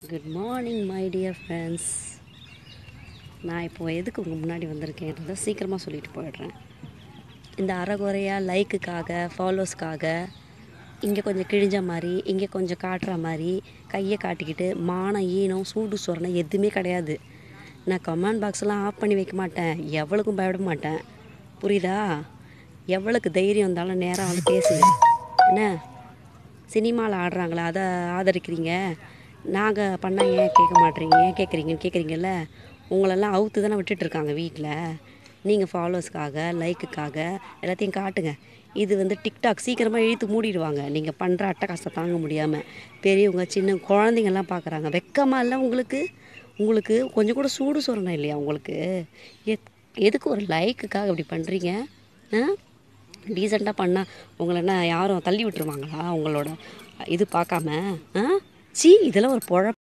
good morning my dear friends நான் இப்போ எதுக்கு உங்கள் முன்னாடி வந்திருக்கேன்றதை சீக்கிரமாக சொல்லிட்டு போயிடுறேன் இந்த அறகுறையாக லைக்குக்காக ஃபாலோஸ்க்காக இங்கே கொஞ்சம் கிழிஞ்ச மாதிரி இங்கே கொஞ்சம் காட்டுற மாதிரி கையை காட்டிக்கிட்டு மானம் ஈனம் சூடு சொரணை எதுவுமே கிடையாது நான் கமெண்ட் பாக்ஸ்லாம் ஆஃப் பண்ணி வைக்க மாட்டேன் எவ்வளோக்கும் பயப்பட மாட்டேன் புரியுதா எவ்வளோக்கு தைரியம் இருந்தாலும் நேராக வந்து பேசுங்க என்ன சினிமாவில் ஆடுறாங்களா அதை ஆதரிக்கிறீங்க நாங்கள் பண்ணால் ஏன் கேட்க மாட்டீங்க ஏன் கேட்குறீங்கன்னு கேட்குறீங்கல்ல உங்களெல்லாம் அவுத்து தானே விட்டுட்டு இருக்காங்க வீட்டில் நீங்கள் ஃபாலோஸ்க்காக லைக்குக்காக எல்லாத்தையும் காட்டுங்க இது வந்து டிக்டாக் சீக்கிரமாக இழுத்து மூடிடுவாங்க நீங்கள் பண்ணுற அட்டகாசத்தை தாங்க முடியாமல் பெரியவங்க சின்ன குழந்தைங்கள்லாம் பார்க்குறாங்க வெக்கமா இல்லை உங்களுக்கு உங்களுக்கு கொஞ்சம் கூட சூடு சொரணம் இல்லையா உங்களுக்கு எத் எதுக்கு ஒரு லைக்குக்காக இப்படி பண்ணுறீங்க ஆ டீசெண்டாக பண்ணால் உங்களை என்ன யாரும் தள்ளி விட்டுருவாங்களா உங்களோட இது பார்க்காம ஆ சீ இதெல்லாம் ஒரு பொழ